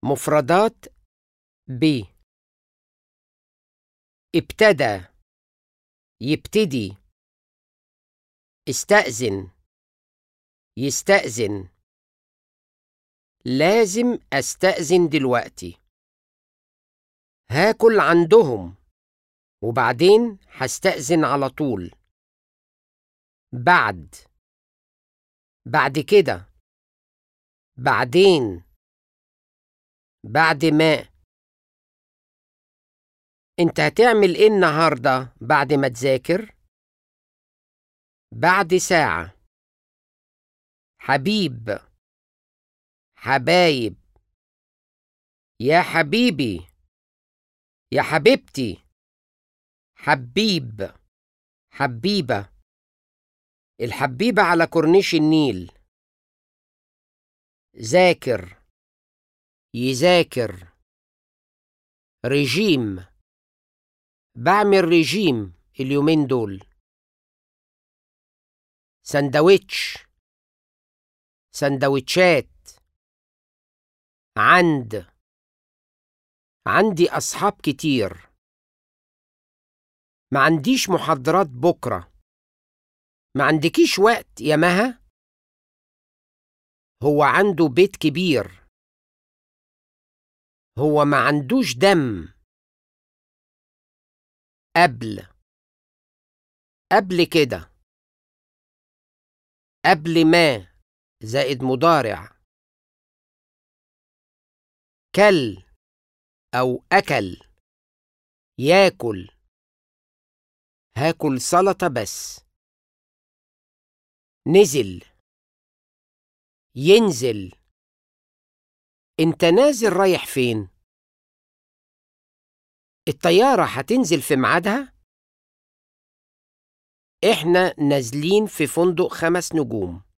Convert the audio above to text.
مفردات ب ابتدى يبتدي استأذن يستأذن لازم أستأذن دلوقتي هاكل عندهم وبعدين هستأذن على طول بعد بعد كده بعدين بعد ما انت هتعمل ايه النهارده بعد ما تذاكر بعد ساعه حبيب حبايب يا حبيبي يا حبيبتي حبيب حبيبه الحبيبه على كورنيش النيل ذاكر يذاكر رجيم بعمل رجيم اليومين دول سندوتش سندوتشات عند عندي أصحاب كتير ما عنديش محاضرات بكرة ما عندكيش وقت يا مها هو عنده بيت كبير هو ما عندوش دم قبل قبل كده قبل ما زائد مضارع كل أو أكل ياكل هاكل سلطة بس نزل ينزل انت نازل رايح فين الطيارة هتنزل في ميعادها احنا نازلين في فندق خمس نجوم